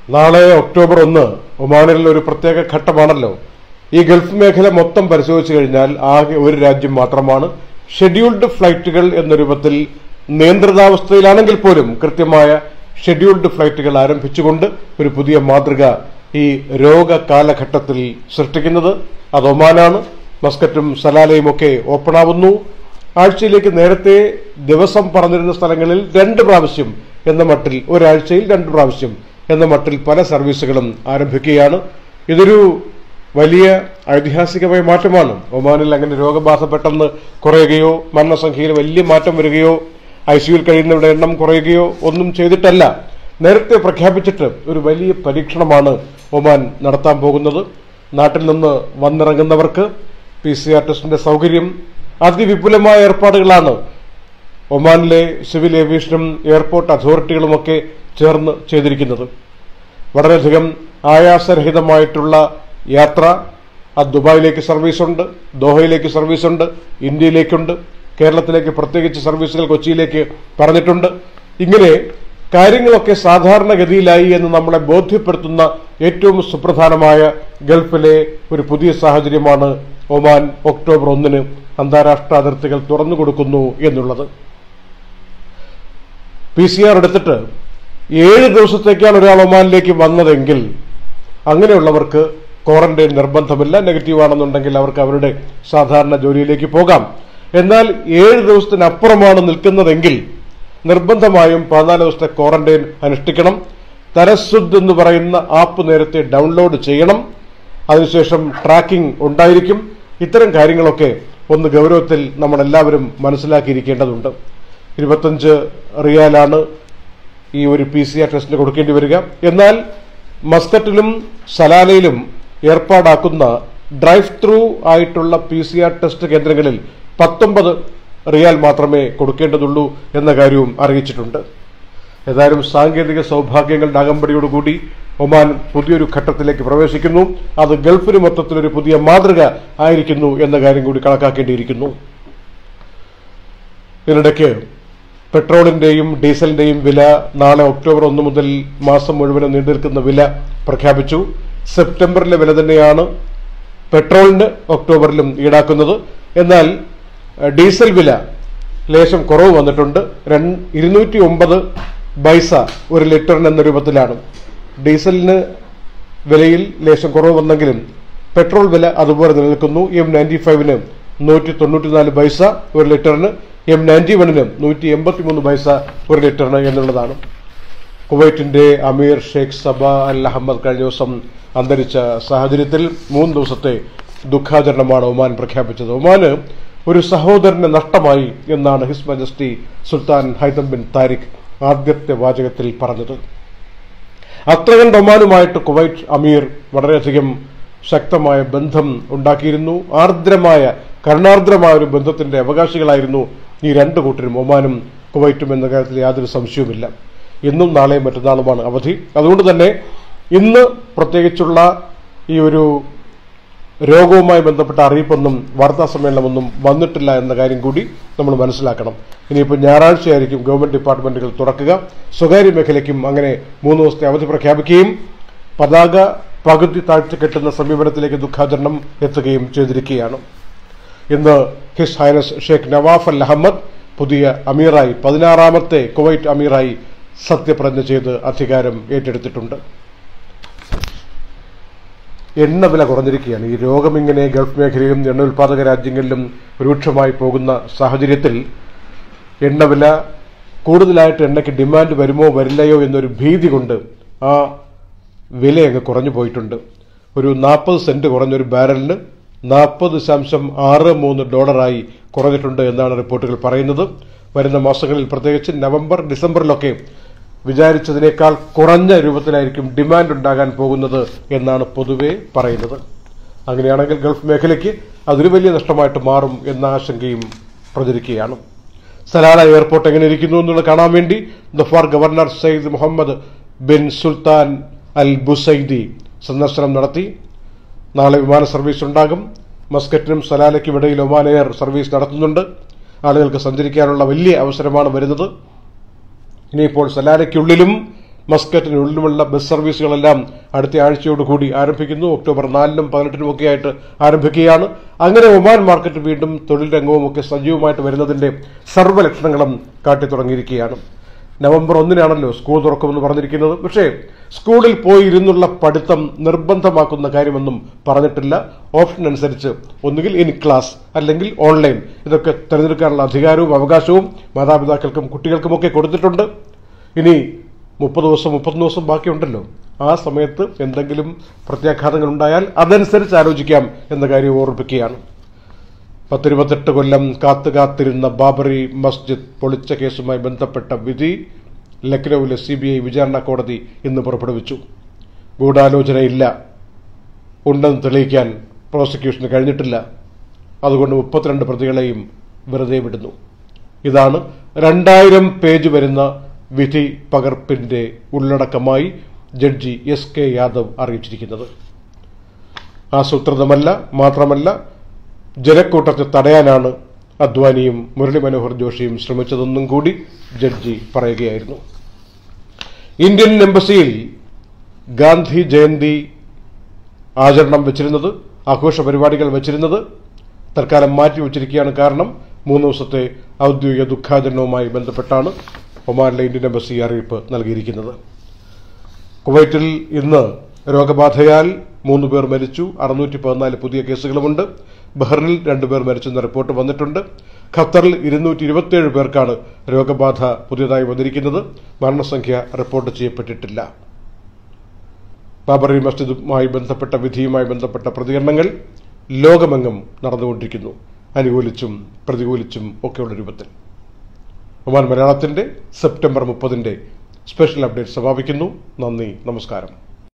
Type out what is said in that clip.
നാളെ ഒക്ടോബർ ഒന്ന് ഒമാനിൽ ഒരു പ്രത്യേക ഘട്ടമാണല്ലോ ഈ ഗൾഫ് മേഖല മൊത്തം പരിശോധിച്ചു കഴിഞ്ഞാൽ ആകെ ഒരു രാജ്യം മാത്രമാണ് ഷെഡ്യൂൾഡ് ഫ്ലൈറ്റുകൾ എന്ന രൂപത്തിൽ നിയന്ത്രിതാവസ്ഥയിലാണെങ്കിൽ പോലും കൃത്യമായ ഷെഡ്യൂൾഡ് ഫ്ലൈറ്റുകൾ ആരംഭിച്ചുകൊണ്ട് ഒരു പുതിയ മാതൃക ഈ രോഗ കാലഘട്ടത്തിൽ സൃഷ്ടിക്കുന്നത് അത് ഒമാനാണ് മസ്കറ്റും സലാലയും ഒക്കെ ഓപ്പണാവുന്നു ആഴ്ചയിലേക്ക് നേരത്തെ ദിവസം പറഞ്ഞിരുന്ന സ്ഥലങ്ങളിൽ രണ്ട് പ്രാവശ്യം എന്ന മട്ടിൽ ഒരാഴ്ചയിൽ രണ്ട് പ്രാവശ്യം എന്ന മട്ടിൽ പല സർവീസുകളും ആരംഭിക്കുകയാണ് ഇതൊരു വലിയ ഐതിഹാസികമായ മാറ്റമാണ് ഒമാനിൽ അങ്ങനെ രോഗബാധ പെട്ടെന്ന് കുറയുകയോ മരണസംഖ്യയിൽ വലിയ മാറ്റം വരികയോ ഐ സിയുയിൽ കഴിയുന്നവരുടെ എണ്ണം കുറയുകയോ ഒന്നും ചെയ്തിട്ടല്ല നേരത്തെ പ്രഖ്യാപിച്ചിട്ട് ഒരു വലിയ പരീക്ഷണമാണ് ഒമാൻ നടത്താൻ പോകുന്നത് നാട്ടിൽ നിന്ന് വന്നിറങ്ങുന്നവർക്ക് പി സി ആർ ടെസ്റ്റിന്റെ സൗകര്യം അതിവിപുലമായ ഏർപ്പാടുകളാണ് ഒമാനിലെ സിവിൽ ഏവിയേഷനും എയർപോർട്ട് അതോറിറ്റികളുമൊക്കെ ചേർന്ന് ചെയ്തിരിക്കുന്നത് വളരെയധികം ആയാസരഹിതമായിട്ടുള്ള യാത്ര അത് ദുബായിലേക്ക് സർവീസുണ്ട് ദോഹയിലേക്ക് സർവീസുണ്ട് ഇന്ത്യയിലേക്കുണ്ട് കേരളത്തിലേക്ക് പ്രത്യേകിച്ച് സർവീസുകൾ കൊച്ചിയിലേക്ക് പറഞ്ഞിട്ടുണ്ട് ഇങ്ങനെ കാര്യങ്ങളൊക്കെ സാധാരണഗതിയിലായി എന്ന് നമ്മളെ ബോധ്യപ്പെടുത്തുന്ന ഏറ്റവും സുപ്രധാനമായ ഗൾഫിലെ ഒരു പുതിയ സാഹചര്യമാണ് ഒമാൻ ഒക്ടോബർ ഒന്നിന് അന്താരാഷ്ട്ര അതിർത്തികൾ തുറന്നു കൊടുക്കുന്നു എന്നുള്ളത് പി സി ആർ എടുത്തിട്ട് ഏഴ് ദിവസത്തേക്കാണ് ഒരാൾ ഒമാനിലേക്ക് വന്നതെങ്കിൽ അങ്ങനെയുള്ളവർക്ക് ക്വാറന്റൈൻ നിർബന്ധമില്ല നെഗറ്റീവ് ആണെന്നുണ്ടെങ്കിൽ അവർക്ക് അവരുടെ സാധാരണ ജോലിയിലേക്ക് പോകാം എന്നാൽ ഏഴ് ദിവസത്തിനപ്പുറമാണ് നിൽക്കുന്നതെങ്കിൽ നിർബന്ധമായും പതിനാല് ദിവസത്തെ ക്വാറന്റൈൻ അനുഷ്ഠിക്കണം തരസുദ് എന്ന് പറയുന്ന ആപ്പ് നേരത്തെ ഡൗൺലോഡ് ചെയ്യണം അതിനുശേഷം ട്രാക്കിംഗ് ഉണ്ടായിരിക്കും ഇത്തരം കാര്യങ്ങളൊക്കെ ഒന്ന് ഗൗരവത്തിൽ നമ്മളെല്ലാവരും മനസ്സിലാക്കിയിരിക്കേണ്ടതുണ്ട് ഇരുപത്തഞ്ച് റിയാലാണ് ഈ ഒരു പി സി ആർ ടെസ്റ്റിന് കൊടുക്കേണ്ടി വരിക എന്നാൽ മസ്കറ്റിലും സലാലയിലും ഏർപ്പാടാക്കുന്ന ഡ്രൈവ് ത്രൂ ആയിട്ടുള്ള പി സി ആർ ടെസ്റ്റ് കേന്ദ്രങ്ങളിൽ പത്തൊമ്പത് റിയാൽ മാത്രമേ കൊടുക്കേണ്ടതുള്ളൂ എന്ന കാര്യവും അറിയിച്ചിട്ടുണ്ട് ഏതായാലും സാങ്കേതിക സൗഭാഗ്യങ്ങളുടെ അകമ്പടിയോടുകൂടി ഒമാൻ പുതിയൊരു ഘട്ടത്തിലേക്ക് പ്രവേശിക്കുന്നു അത് ഗൾഫിന് മൊത്തത്തിലൊരു പുതിയ മാതൃക ആയിരിക്കുന്നു എന്ന കാര്യം കൂടി കണക്കാക്കേണ്ടിയിരിക്കുന്നു ഇതിനിടയ്ക്ക് പെട്രോളിന്റെയും ഡീസലിന്റെയും വില നാളെ ഒക്ടോബർ ഒന്ന് മുതൽ മാസം മുഴുവനും നീണ്ടു നിൽക്കുന്ന വില പ്രഖ്യാപിച്ചു സെപ്റ്റംബറിലെ വില തന്നെയാണ് പെട്രോളിന് ഒക്ടോബറിലും ഈടാക്കുന്നത് എന്നാൽ ഏഹ്, ഡീസൽ വില ലേശം കുറവ് വന്നിട്ടുണ്ട് രണ്ട് ഇരുന്നൂറ്റി ഒമ്പത് പൈസ ഒരു ലിറ്ററിന് എന്ന രൂപത്തിലാണ് ഡീസലിന് വിലയിൽ ലേശം കുറവ് വന്നെങ്കിലും പെട്രോൾ വില അതുപോലെ നിലനിൽക്കുന്നു എം നയൻറ്റി ഫൈവിന് നൂറ്റി തൊണ്ണൂറ്റിനാല് പൈസ ഒരു ലിറ്ററിന് എം നയൻറ്റി വണ്ണിന് നൂറ്റി എൺപത്തി മൂന്ന് പൈസ ഒരു ലിറ്ററിന് എന്നുള്ളതാണ് കുവൈറ്റിന്റെ അമീർ ഷെയ്ഖ് സബ അൽ അഹമ്മദ് കഴിഞ്ഞ ദിവസം അന്തരിച്ച സാഹചര്യത്തിൽ മൂന്ന് ദിവസത്തെ ദുഃഖാചരണമാണ് ഒമാൻ പ്രഖ്യാപിച്ചത് ഒമാന് ഒരു സഹോദരന് നഷ്ടമായി എന്നാണ് ഹിസ് മജസ്റ്റി സുൽത്താൻ ഹൈതം ബിൻ താരിഖ് ആദ്യത്തെ വാചകത്തിൽ പറഞ്ഞത് അത്രകണ്ട് ഒമാനുമായിട്ട് കുവൈറ്റ് അമീർ വളരെയധികം ശക്തമായ ബന്ധം ഉണ്ടാക്കിയിരുന്നു ആർദ്രമായ കരുണാർദ്രമായ ഒരു ബന്ധത്തിന്റെ അവകാശികളായിരുന്നു ഈ രണ്ടു കൂട്ടരും ഒമാനും കുവൈറ്റും എന്ന കാര്യത്തിൽ യാതൊരു സംശയവുമില്ല ഇന്നും നാളെയും മറ്റന്നാളുമാണ് അവധി അതുകൊണ്ട് തന്നെ ഇന്ന് പ്രത്യേകിച്ചുള്ള ഈ ഒരു രോഗവുമായി ബന്ധപ്പെട്ട അറിയിപ്പൊന്നും വാർത്താ സമ്മേളനമൊന്നും വന്നിട്ടില്ല എന്ന കാര്യം കൂടി നമ്മൾ മനസ്സിലാക്കണം ഇനിയിപ്പോൾ ഞായറാഴ്ചയായിരിക്കും ഗവൺമെന്റ് ഡിപ്പാർട്ട്മെന്റുകൾ തുറക്കുക സ്വകാര്യ മേഖലയ്ക്കും അങ്ങനെ മൂന്ന് ദിവസത്തെ അവധി പ്രഖ്യാപിക്കുകയും പതാക പകുതി താഴ്ച കെട്ടുന്ന സമീപനത്തിലേക്ക് ദുഃഖാചരണം എത്തുകയും ചെയ്തിരിക്കുകയാണ് ഇന്ന് His Highness Sheikh Nawaf al Ahmad പുതിയ അമീറായി പതിനാറാമത്തെ കുവൈറ്റ് അമീറായി സത്യപ്രതിജ്ഞ ചെയ്ത് അധികാരം ഏറ്റെടുത്തിട്ടുണ്ട് എണ്ണ വില കുറഞ്ഞിരിക്കുകയാണ് ഈ രോഗം ഇങ്ങനെ ഗൾഫ് മേഖലയിലും എണ്ണ ഉൽപ്പാദക രാജ്യങ്ങളിലും രൂക്ഷമായി പോകുന്ന സാഹചര്യത്തിൽ എണ്ണവില കൂടുതലായിട്ട് എണ്ണയ്ക്ക് ഡിമാൻഡ് വരുമോ വരില്ലയോ എന്നൊരു ഭീതി കൊണ്ട് ആ വില അങ്ങ് കുറഞ്ഞു പോയിട്ടുണ്ട് ഒരു നാൽപ്പത് സെന്റ് കുറഞ്ഞൊരു ബാരലിന് നാൽപ്പത് ദശാംശം ആറ് മൂന്ന് ഡോളറായി കുറഞ്ഞിട്ടുണ്ട് എന്നാണ് റിപ്പോർട്ടുകൾ പറയുന്നത് വരുന്ന മാസങ്ങളിൽ പ്രത്യേകിച്ച് നവംബർ ഡിസംബറിലൊക്കെ വിചാരിച്ചതിനേക്കാൾ കുറഞ്ഞ രൂപത്തിലായിരിക്കും ഡിമാൻഡ് ഉണ്ടാകാൻ പോകുന്നത് എന്നാണ് പൊതുവെ പറയുന്നത് അങ്ങനെയാണെങ്കിൽ ഗൾഫ് മേഖലയ്ക്ക് അതൊരു വലിയ നഷ്ടമായിട്ട് മാറും എന്ന ആശങ്കയും പ്രചരിക്കുകയാണ് സലാല എയർപോർട്ട് എങ്ങനെ ഇരിക്കുന്നു എന്നുള്ളത് കാണാൻ വേണ്ടി Dhofar governor Sayyid Muhammad bin Sultan al Busaidi സന്ദർശനം നടത്തി നാളെ വിമാന സർവീസ് ഉണ്ടാകും മസ്കറ്റിനും സലാലയ്ക്കും ഇടയിൽ ഒമാൻ എയർ സർവീസ് നടത്തുന്നുണ്ട് ആളുകൾക്ക് സഞ്ചരിക്കാനുള്ള വലിയ അവസരമാണ് വരുന്നത് ഇനിയിപ്പോൾ സലാലയ്ക്കുള്ളിലും മസ്കറ്റിനുള്ളിലുമുള്ള ബസ് സർവീസുകളെല്ലാം അടുത്ത ആഴ്ചയോടുകൂടി ആരംഭിക്കുന്നു ഒക്ടോബർ നാലിനും പതിനെട്ടിനും ഒക്കെ ആയിട്ട് ആരംഭിക്കുകയാണ് അങ്ങനെ ഒമാൻ മാർക്കറ്റ് വീണ്ടും തൊഴിൽ രംഗവും ഒക്കെ സജീവമായിട്ട് വരുന്നതിന്റെ സർവ്വലക്ഷണങ്ങളും കാട്ടിത്തുടങ്ങിയിരിക്കുകയാണ് നവംബർ ഒന്നിനാണല്ലോ സ്കൂൾ തുറക്കുമെന്ന് പറഞ്ഞിരിക്കുന്നത് പക്ഷേ സ്കൂളിൽ പോയി ഇരുന്നുള്ള പഠിത്തം നിർബന്ധമാക്കുന്ന കാര്യമൊന്നും പറഞ്ഞിട്ടില്ല ഓപ്ഷൻ അനുസരിച്ച് ഒന്നുകിൽ ഇൻ ക്ലാസ് അല്ലെങ്കിൽ ഓൺലൈൻ ഇതൊക്കെ തിരഞ്ഞെടുക്കാനുള്ള അധികാരവും അവകാശവും മാതാപിതാക്കൾക്കും കുട്ടികൾക്കുമൊക്കെ കൊടുത്തിട്ടുണ്ട് ഇനി മുപ്പത് ദിവസം മുപ്പത്തൊന്ന് ദിവസം ബാക്കിയുണ്ടല്ലോ ആ സമയത്ത് എന്തെങ്കിലും പ്രത്യാഘാതങ്ങൾ ഉണ്ടായാൽ അതനുസരിച്ച് ആലോചിക്കാം എന്ന കാര്യം ഓർമ്മിപ്പിക്കുകയാണ് പത്തിരുപത്തെട്ട് കൊല്ലം കാത്തു കാത്തിരുന്ന ബാബറി മസ്ജിദ് പൊളിച്ച കേസുമായി ബന്ധപ്പെട്ട വിധി ലക്നൌവിലെ സി ബി ഐ വിചാരണ കോടതി ഇന്ന് പുറപ്പെടുവിച്ചു ഗൂഢാലോചനയില്ല ഉണ്ടെന്ന് തെളിയിക്കാൻ പ്രോസിക്യൂഷന് കഴിഞ്ഞിട്ടില്ല അതുകൊണ്ട് മുപ്പത്തിരണ്ട് പ്രതികളെയും വെറുതെ വിടുന്നു ഇതാണ് രണ്ടായിരം പേജ് വരുന്ന വിധി പകർപ്പിന്റെ ഉള്ളടക്കമായി ജഡ്ജി എസ് കെ യാദവ് അറിയിച്ചിരിക്കുന്നത് ആസൂത്രിതമല്ല മാത്രമല്ല ജനക്കൂട്ടത്തെ തടയാനാണ് അദ്വാനിയും മുരളി മനോഹർ ജോഷിയും ശ്രമിച്ചതെന്നും കൂടി ജഡ്ജി പറയുകയായിരുന്നു ഇന്ത്യൻ എംബസിയിൽ ഗാന്ധി ജയന്തി ആചരണം വെച്ചിരുന്നത് ആഘോഷ പരിപാടികൾ വെച്ചിരുന്നത് തൽക്കാലം മാറ്റിവെച്ചിരിക്കുകയാണ് കാരണം മൂന്ന് ദിവസത്തെ ഔദ്യോഗിക ദുഃഖാചരണവുമായി ബന്ധപ്പെട്ടാണ് ഒമാനിലെ ഇന്ത്യൻ എംബസി അറിയിപ്പ് നൽകിയിരിക്കുന്നത് കുവൈറ്റിൽ ഇന്ന് രോഗബാധയാൽ മൂന്ന് പേർ മരിച്ചു അറുന്നൂറ്റി പതിനാല് പുതിയ കേസുകളുമുണ്ട് ബഹ്റിനിൽ രണ്ടുപേർ മരിച്ചെന്ന റിപ്പോർട്ട് വന്നിട്ടുണ്ട് ഖത്തറിൽ ഇരുന്നൂറ്റി ഇരുപത്തിയേഴ് പേർക്കാണ് രോഗബാധ പുതിയതായി വന്നിരിക്കുന്നത് മരണസംഖ്യ റിപ്പോർട്ട് ചെയ്യപ്പെട്ടിട്ടില്ല ബാബറി മസ്ജിദുമായി ബന്ധപ്പെട്ട വിധിയുമായി ബന്ധപ്പെട്ട പ്രതികരണങ്ങൾ ലോകമെങ്ങും നടന്നുകൊണ്ടിരിക്കുന്നു അനുകൂലിച്ചും പ്രതികൂലിച്ചും ഒക്കെയുള്ള രൂപത്തിൽ ഒമാൻ മലയാളത്തിന്റെ സെപ്റ്റംബർ മുപ്പതിന്റെ സ്പെഷ്യൽ അപ്ഡേറ്റ് സമാപിക്കുന്നു നന്ദി നമസ്കാരം